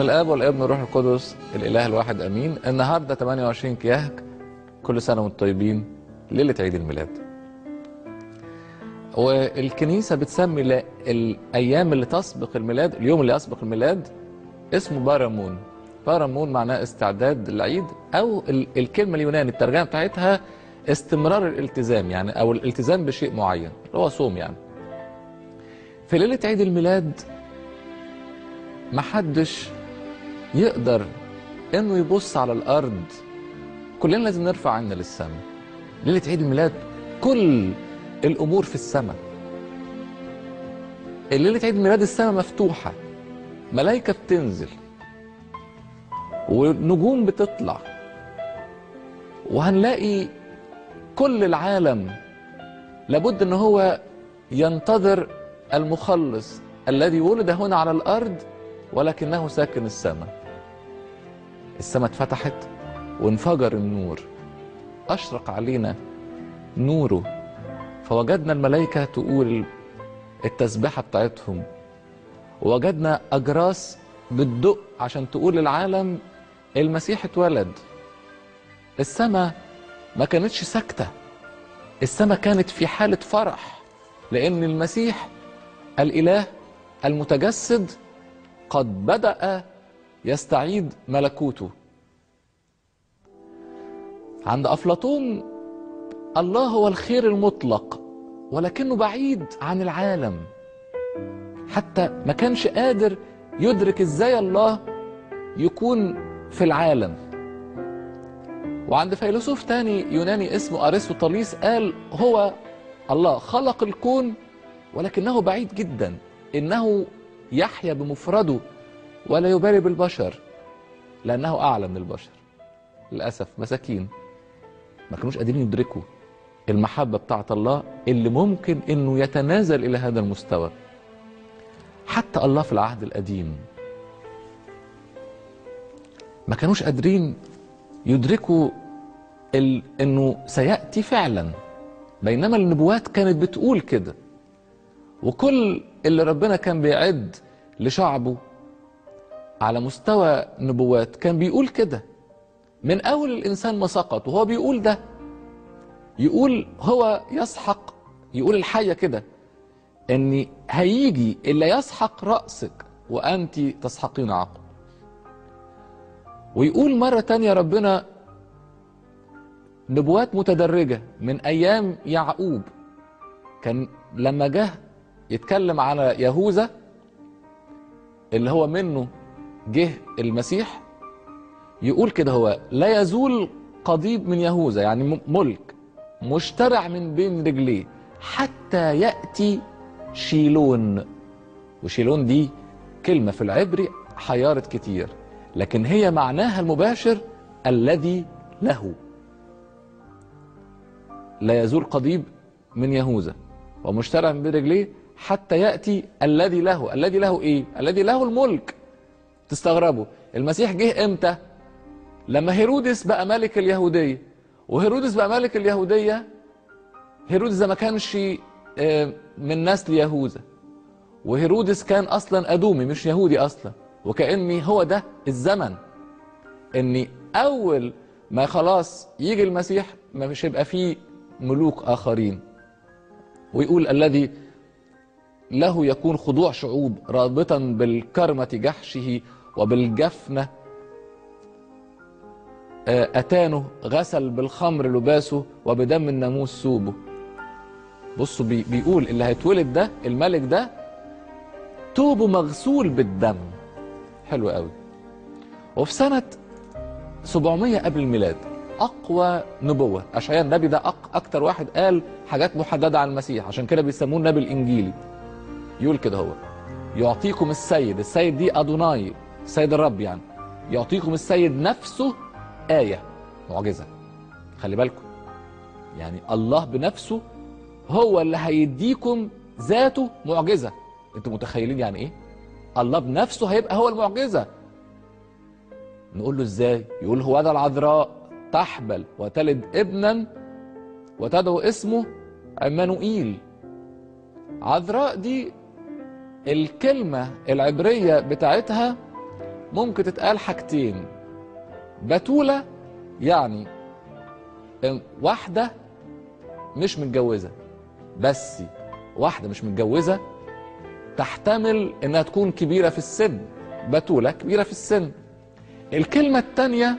باسم الاب والابن والروح القدس الاله الواحد امين النهارده 28 كياك كل سنه وانتم طيبين ليله عيد الميلاد والكنيسه بتسمي ل- الايام اللي تسبق الميلاد اليوم اللي يسبق الميلاد اسمه بارامون بارامون معناه استعداد العيد او ال- الكلمه اليوناني الترجمه بتاعتها استمرار الالتزام يعني او الالتزام بشيء معين اللي هو صوم يعني في ليله عيد الميلاد محدش يقدر انه يبص على الارض كلنا لازم نرفع عيننا للسماء ليله عيد الميلاد كل الامور في السماء ليله عيد الميلاد السماء مفتوحه ملائكه بتنزل ونجوم بتطلع وهنلاقي كل العالم لابد ان هو ينتظر المخلص الذي ولد هنا على الارض ولكنه ساكن السماء السماء اتفتحت وانفجر النور اشرق علينا نوره فوجدنا الملائكه تقول التسبيحه بتاعتهم ووجدنا اجراس بتدق عشان تقول للعالم المسيح اتولد السماء ما كانتش ساكته السماء كانت في حاله فرح لان المسيح الاله المتجسد قد بدأ يستعيد ملكوته عند أفلاطون الله هو الخير المطلق ولكنه بعيد عن العالم حتى ما كانش قادر يدرك ازاي الله يكون في العالم وعند فيلسوف تاني يوناني اسمه ارسطوطاليس قال هو الله خلق الكون ولكنه بعيد جدا انه يحيا بمفرده ولا يبالي بالبشر لانه اعلى من البشر للاسف مساكين ما كانوش قادرين يدركوا المحبه بتاعت الله اللي ممكن انه يتنازل الى هذا المستوى حتى الله في العهد القديم ما كانوش قادرين يدركوا ال... انه سياتي فعلا بينما النبوات كانت بتقول كده وكل اللي ربنا كان بيعد لشعبه على مستوى نبوات كان بيقول كده من اول الانسان ما سقط وهو بيقول ده يقول هو يسحق يقول الحية كده ان هيجي اللي يسحق رأسك وانت تسحقين عقب ويقول مرة تانية ربنا نبوات متدرجة من ايام يعقوب كان لما جه يتكلم على يهوذا اللي هو منه جه المسيح يقول كده هو لا يزول قضيب من يهوذا يعني م- ملك مشترع من بين رجليه حتى يأتي شيلون وشيلون دي كلمة في العبري حيارت كتير لكن هي معناها المباشر الذي له لا يزول قضيب من يهوذا ومشترع من بين رجليه حتى يأتي الذي له الذي له ايه الذي له الملك تستغربوا المسيح جه امتى لما هيرودس بقى ملك اليهودية وهيرودس بقى ملك اليهودية هيرودس ده ما كانش آه، من نسل يهوذا وهيرودس كان اصلا ادومي مش يهودي اصلا وكاني هو ده الزمن ان اول ما خلاص يجي المسيح ما مش هيبقى فيه ملوك اخرين ويقول الذي له يكون خضوع شعوب رابطا بالكرمة جحشه وبالجفنة آه، أتانه غسل بالخمر لباسه وبدم الناموس ثوبه بصوا بي بيقول اللي هيتولد ده الملك ده توبه مغسول بالدم حلو قوي وفي سنة 700 قبل الميلاد أقوى نبوة أشعياء النبي ده أق أكتر واحد قال حاجات محددة عن المسيح عشان كده بيسموه النبي الإنجيلي يقول كده هو يعطيكم السيد السيد دي أدوناي السيد الرب يعني يعطيكم السيد نفسه آية معجزة خلي بالكم يعني الله بنفسه هو اللي هيديكم ذاته معجزة انتوا متخيلين يعني ايه الله بنفسه هيبقى هو المعجزة نقول له ازاي يقول هو ذا العذراء تحبل وتلد ابنا وتدعو اسمه عمانوئيل عذراء دي الكلمة العبرية بتاعتها ممكن تتقال حاجتين بتولة يعني ام- واحدة مش متجوزة بس واحدة مش متجوزة تحتمل انها تكون كبيرة في السن بتولة كبيرة في السن الكلمة التانية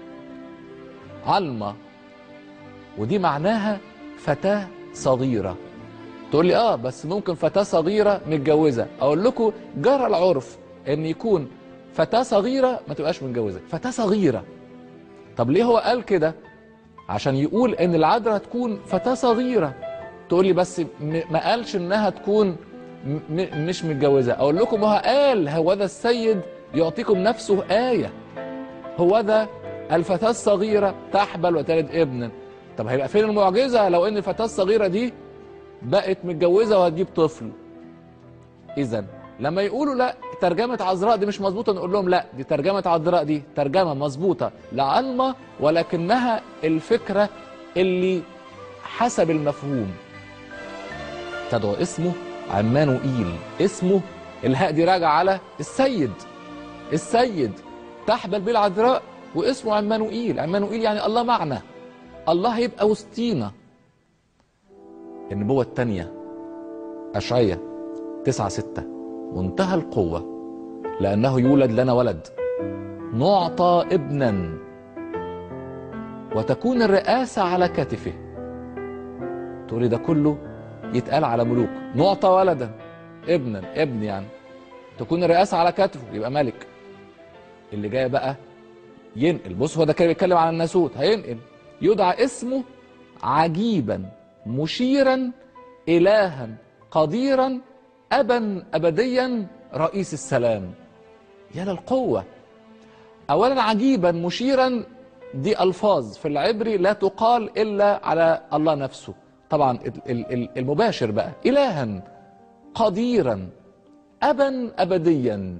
علمة ودي معناها فتاة صغيرة تقول لي اه بس ممكن فتاة صغيرة متجوزة اقول لكم جرى العرف ان يكون فتاة صغيرة ما تبقاش متجوزة فتاة صغيرة طب ليه هو قال كده عشان يقول ان العذراء تكون فتاة صغيرة تقول لي بس م- ما قالش انها تكون م- م- مش متجوزة اقول لكم هو قال هو ذا السيد يعطيكم نفسه آية هو ذا الفتاة الصغيرة تحبل وتلد ابنا طب هيبقى فين المعجزة لو ان الفتاة الصغيرة دي بقت متجوزة وهتجيب طفل اذا لما يقولوا لا ترجمة عذراء دي مش مظبوطة نقول لهم لا دي ترجمة عذراء دي ترجمة مظبوطة لعلمة ولكنها الفكرة اللي حسب المفهوم تدعو اسمه عمانوئيل اسمه الهاء دي راجع على السيد السيد تحبل بيه العذراء واسمه عمانوئيل عمانوئيل يعني الله معنا الله هيبقى وسطينا النبوة التانية أشعية تسعة ستة منتهى القوة لأنه يولد لنا ولد نعطى ابنا وتكون الرئاسة على كتفه تقولي ده كله يتقال على ملوك نعطى ولدا ابنا ابن يعني تكون الرئاسة على كتفه يبقى ملك اللي جاي بقى ينقل بص هو ده كده بيتكلم عن الناسوت هينقل يدعى اسمه عجيبا مشيرا إلها قديرا أبا أبديا رئيس السلام يا للقوة أولا عجيبا مشيرا دي ألفاظ في العبري لا تقال إلا على الله نفسه طبعا ال- ال- ال- المباشر بقى إلها قديرا أبا أبديا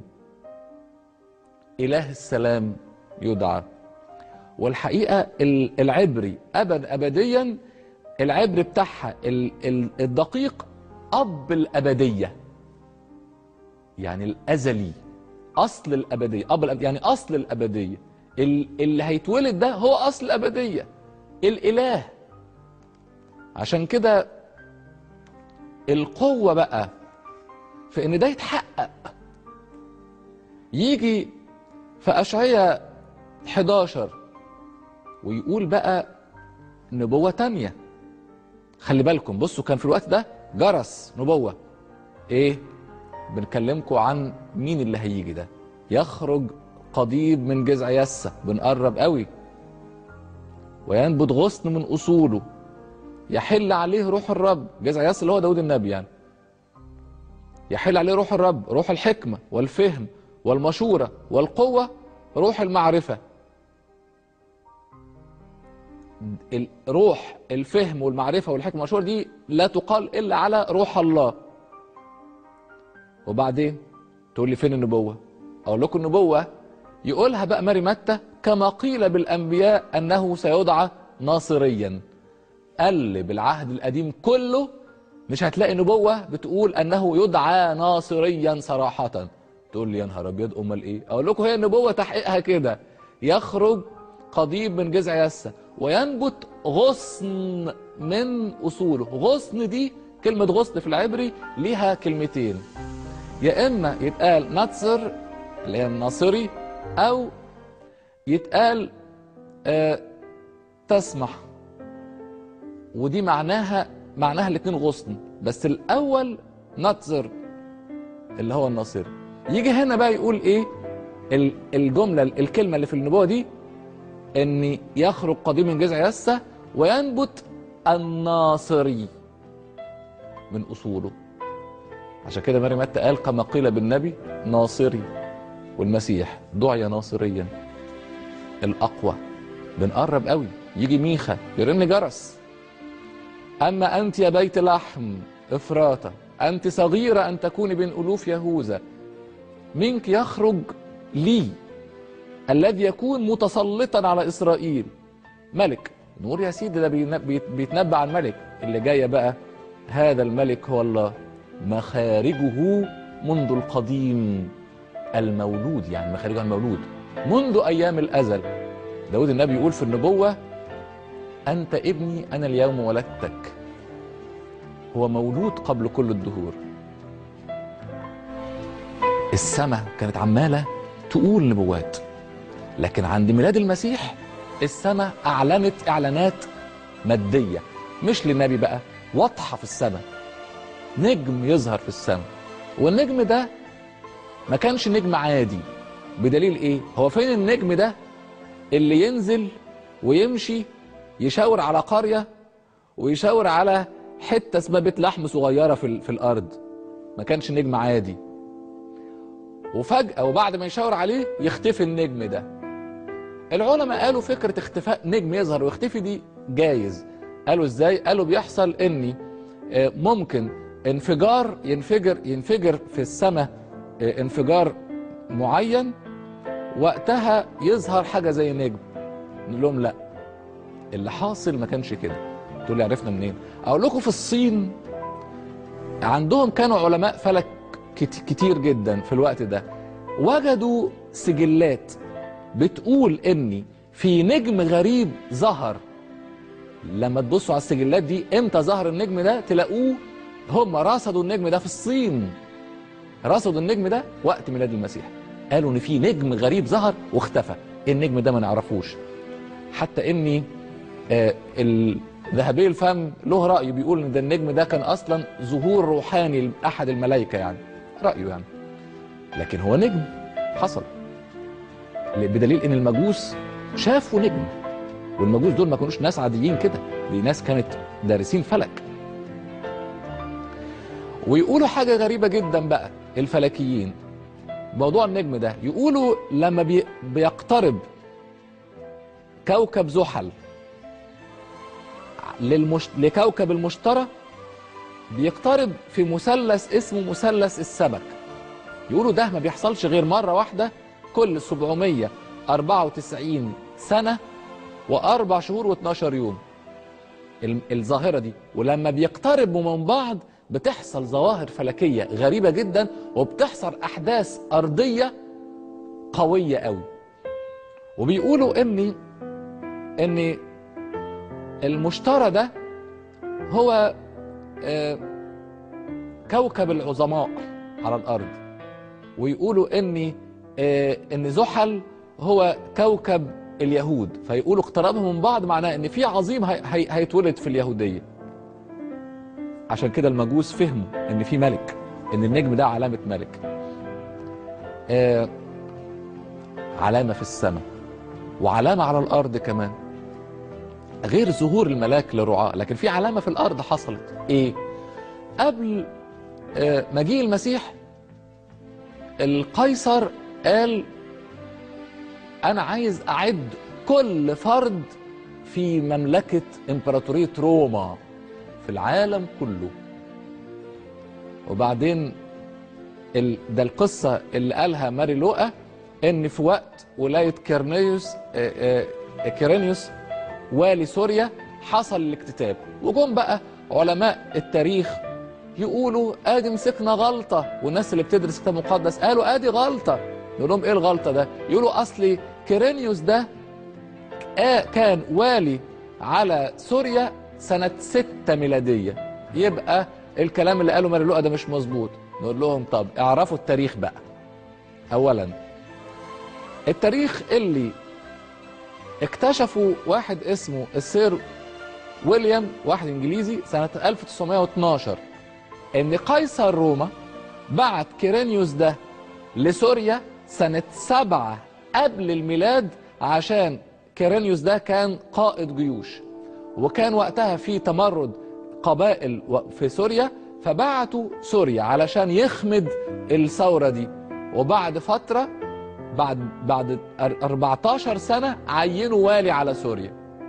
إله السلام يدعى والحقيقة ال- العبري أبا أبديا العبري بتاعها ال- ال- الدقيق أب الأبدية يعني الأزلي أصل الأبدية أب الأب... يعني أصل الأبدية ال- اللي هيتولد ده هو أصل الأبدية الإله عشان كده القوة بقى في إن ده يتحقق يجي في أشعية 11 ويقول بقى نبوة تانية خلي بالكم بصوا كان في الوقت ده جرس نبوة ايه بنكلمكم عن مين اللي هيجي ده يخرج قضيب من جذع يسة بنقرب قوي وينبت غصن من اصوله يحل عليه روح الرب جذع يسة اللي هو داود النبي يعني يحل عليه روح الرب روح الحكمة والفهم والمشورة والقوة روح المعرفة ال- روح الفهم والمعرفة والحكمة والمشورة دي لا تقال إلا على روح الله وبعدين تقول لي فين النبوة أقول لكم النبوة يقولها بقى ماري متى كما قيل بالأنبياء أنه سيدعى ناصريا قلب العهد القديم كله مش هتلاقي نبوة بتقول أنه يدعى ناصريا صراحة تقول لي يا نهار أبيض أمال إيه أقول لكم هي النبوة تحقيقها كده يخرج قضيب من جذع يسة وينبت غصن من أصوله غصن دي كلمة غصن في العبري ليها كلمتين يا إما يتقال نتصر اللي هي الناصري أو يتقال آه تسمح ودي معناها معناها الاتنين غصن بس الأول نتصر اللي هو الناصري يجي هنا بقى يقول إيه ال- الجملة الكلمة اللي في النبوة دي ان يخرج قديم من جذع يسة وينبت الناصري من اصوله عشان كده مريم متى قال كما قيل بالنبي ناصري والمسيح دعي ناصريا الاقوى بنقرب قوي يجي ميخا يرن جرس اما انت يا بيت لحم افراطه انت صغيره ان تكوني بين الوف يهوذا منك يخرج لي الذي يكون متسلطا على اسرائيل ملك نور يا سيدي ده بين- بيت- بيتنبأ عن ملك اللي جايه بقى هذا الملك هو الله مخارجه منذ القديم المولود يعني مخارجها المولود منذ ايام الازل داود النبي يقول في النبوه انت ابني انا اليوم ولدتك هو مولود قبل كل الدهور السماء كانت عماله تقول نبوات لكن عند ميلاد المسيح السماء اعلنت اعلانات ماديه مش للنبي بقى واضحه في السماء نجم يظهر في السماء والنجم ده ما كانش نجم عادي بدليل ايه هو فين النجم ده اللي ينزل ويمشي يشاور على قريه ويشاور على حته اسمها بيت لحم صغيره في, ال- في الارض ما كانش نجم عادي وفجاه وبعد ما يشاور عليه يختفي النجم ده العلماء قالوا فكره اختفاء نجم يظهر ويختفي دي جايز قالوا ازاي قالوا بيحصل اني آه، ممكن انفجار ينفجر ينفجر في السماء آه، انفجار معين وقتها يظهر حاجه زي نجم نقول لهم لا اللي حاصل ما كانش كده تقول لي عرفنا منين اقول لكم في الصين عندهم كانوا علماء فلك كت- كتير جدا في الوقت ده وجدوا سجلات بتقول ان في نجم غريب ظهر لما تبصوا على السجلات دي امتى ظهر النجم ده تلاقوه هم رصدوا النجم ده في الصين رصدوا النجم ده وقت ميلاد المسيح قالوا ان في نجم غريب ظهر واختفى النجم ده ما نعرفوش حتى اني آه الذهبي الفم له راي بيقول ان ده النجم ده كان اصلا ظهور روحاني لاحد الملائكه يعني رايه يعني لكن هو نجم حصل بدليل ان المجوس شافوا نجم والمجوس دول ما كانوش ناس عاديين كده دي ناس كانت دارسين فلك ويقولوا حاجه غريبه جدا بقى الفلكيين موضوع النجم ده يقولوا لما بي بيقترب كوكب زحل للمش... لكوكب المشتري بيقترب في مثلث اسمه مثلث السمك يقولوا ده ما بيحصلش غير مرة واحدة كل 794 سنة وأربع شهور و12 يوم ال- الظاهرة دي ولما بيقتربوا من بعض بتحصل ظواهر فلكية غريبة جدا وبتحصل أحداث أرضية قوية قوي وبيقولوا إن إن المشتري ده هو آه، كوكب العظماء على الارض ويقولوا ان آه، ان زحل هو كوكب اليهود فيقولوا اقترابهم من بعض معناه ان في عظيم هي- هي- هيتولد في اليهوديه عشان كده المجوس فهموا ان في ملك ان النجم ده علامه ملك آه، علامه في السماء وعلامه على الارض كمان غير ظهور الملاك للرعاة لكن في علامة في الأرض حصلت إيه؟ قبل آه، مجيء المسيح القيصر قال أنا عايز أعد كل فرد في مملكة إمبراطورية روما في العالم كله وبعدين ال... ده القصة اللي قالها ماري لوقا إن في وقت ولاية كيرنيوس آه، آه، كيرينيوس والي سوريا حصل الاكتتاب وجم بقى علماء التاريخ يقولوا ادي مسكنا غلطه والناس اللي بتدرس كتاب مقدس قالوا ادي غلطه نقول لهم ايه الغلطه ده يقولوا اصلي كيرينيوس ده آه كان والي على سوريا سنه 6 ميلاديه يبقى الكلام اللي قاله ماري لوقا ده مش مظبوط نقول لهم طب اعرفوا التاريخ بقى اولا التاريخ اللي اكتشفوا واحد اسمه السير ويليام واحد انجليزي سنة 1912 ان قيصر روما بعت كيرينيوس ده لسوريا سنة سبعة قبل الميلاد عشان كيرينيوس ده كان قائد جيوش وكان وقتها في تمرد قبائل و- في سوريا فبعتوا سوريا علشان يخمد الثورة دي وبعد فترة بعد بعد أر- 14 سنة عينوا والي على سوريا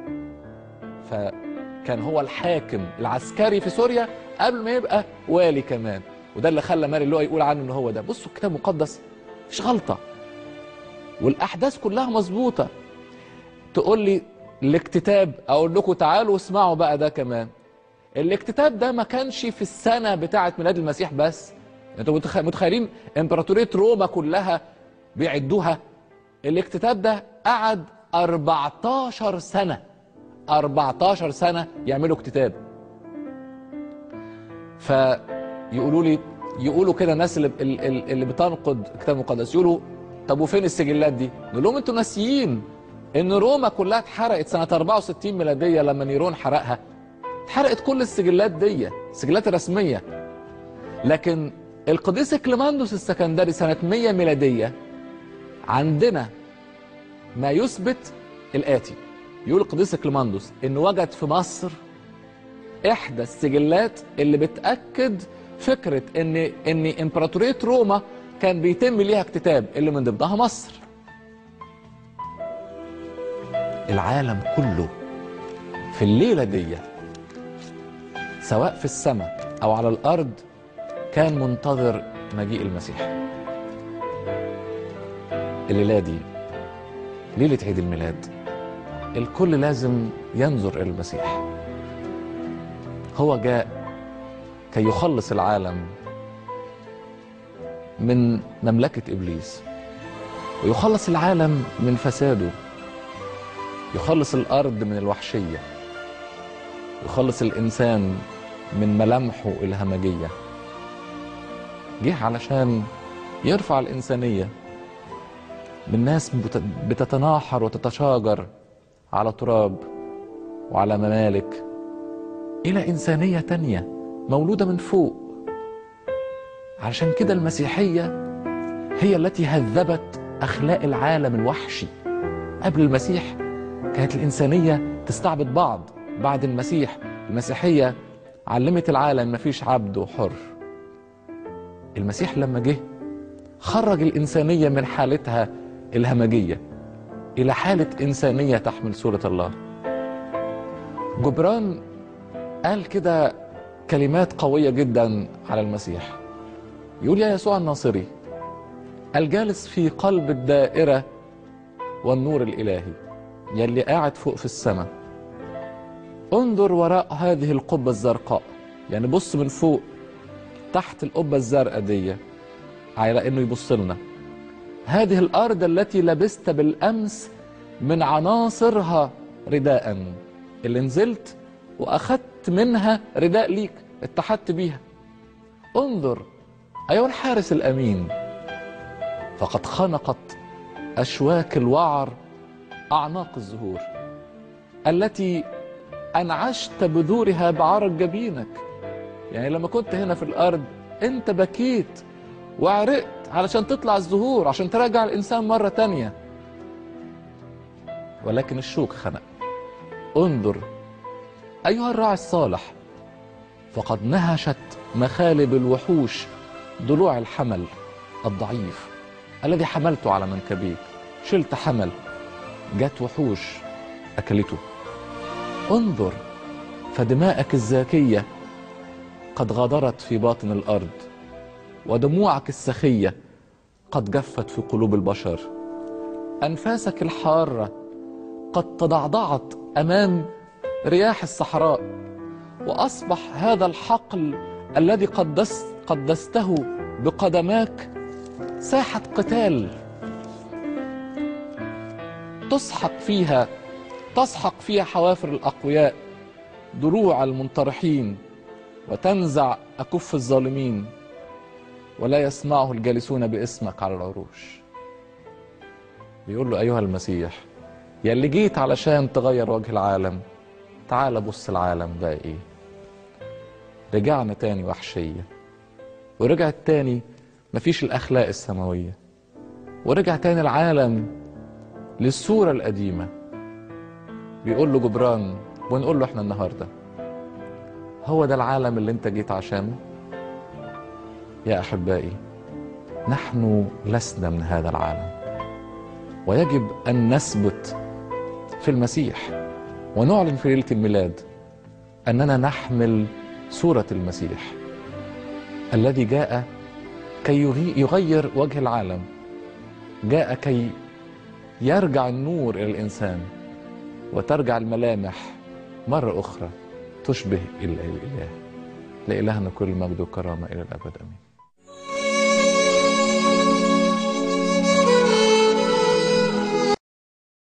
فكان هو الحاكم العسكري في سوريا قبل ما يبقى والي كمان وده اللي خلى ماري لوقا يقول عنه ان هو ده بصوا الكتاب المقدس مفيش غلطة والاحداث كلها مظبوطة تقول لي الاكتتاب اقول لكم تعالوا اسمعوا بقى ده كمان الاكتتاب ده ما كانش في السنة بتاعة ميلاد المسيح بس انتوا متخ- متخيلين امبراطورية روما كلها بيعدوها الاكتتاب ده قعد 14 سنة 14 سنة يعملوا اكتتاب فيقولوا لي يقولوا كده الناس اللي اللي اللي بتنقد الكتاب المقدس يقولوا طب وفين السجلات دي؟ نقول لهم انتوا ناسيين ان روما كلها اتحرقت سنة 64 ميلادية لما نيرون حرقها اتحرقت كل السجلات دي السجلات الرسمية لكن القديس كليماندوس السكندري سنة 100 ميلادية عندنا ما يثبت الآتي يقول القديس كليماندوس إنه وجد في مصر إحدى السجلات اللي بتأكد فكرة إن إن إمبراطورية روما كان بيتم ليها اكتتاب اللي من ضمنها مصر العالم كله في الليلة دي سواء في السماء أو على الأرض كان منتظر مجيء المسيح الليلة دي ليلة عيد الميلاد الكل لازم ينظر إلى المسيح هو جاء كي يخلص العالم من مملكة إبليس ويخلص العالم من فساده يخلص الأرض من الوحشية يخلص الإنسان من ملامحه الهمجية جه علشان يرفع الإنسانية من ناس بت- بتتناحر وتتشاجر على تراب وعلى ممالك إلى إنسانية تانية مولودة من فوق علشان كده المسيحية هي التي هذبت أخلاق العالم الوحشي قبل المسيح كانت الإنسانية تستعبد بعض بعد المسيح المسيحية علمت العالم مفيش عبد وحر المسيح لما جه خرج الإنسانية من حالتها الهمجية إلى حالة إنسانية تحمل صورة الله جبران قال كده كلمات قوية جدا على المسيح يقول يا يسوع الناصري الجالس في قلب الدائرة والنور الإلهي يلي قاعد فوق في السماء انظر وراء هذه القبة الزرقاء يعني بص من فوق تحت القبة الزرقاء دي على انه يبص لنا هذه الارض التي لبست بالامس من عناصرها رداء اللي نزلت واخدت منها رداء ليك اتحدت بيها انظر ايها الحارس الامين فقد خنقت اشواك الوعر اعناق الزهور التي انعشت بذورها بعرق جبينك يعني لما كنت هنا في الارض انت بكيت وعرقت علشان تطلع الزهور عشان ترجع الانسان مره تانية ولكن الشوك خنق انظر ايها الراعي الصالح فقد نهشت مخالب الوحوش ضلوع الحمل الضعيف الذي حملته على منكبيك شلت حمل جت وحوش اكلته انظر فدماءك الزاكيه قد غادرت في باطن الارض ودموعك السخيه قد جفت في قلوب البشر انفاسك الحاره قد تضعضعت امام رياح الصحراء واصبح هذا الحقل الذي قدست قدسته بقدماك ساحه قتال تسحق فيها تسحق فيها حوافر الاقوياء دروع المنطرحين وتنزع اكف الظالمين ولا يسمعه الجالسون باسمك على العروش بيقول له ايها المسيح يا اللي جيت علشان تغير وجه العالم تعال بص العالم بقى ايه رجعنا تاني وحشيه ورجعت تاني مفيش الاخلاق السماويه ورجع تاني العالم للصوره القديمه بيقول له جبران ونقول له احنا النهارده هو ده العالم اللي انت جيت عشانه يا احبائي نحن لسنا من هذا العالم ويجب ان نثبت في المسيح ونعلن في ليله الميلاد اننا نحمل صوره المسيح الذي جاء كي يغي- يغير وجه العالم جاء كي يرجع النور الى الانسان وترجع الملامح مره اخرى تشبه الاله لالهنا كل مجد وكرامه الى الابد امين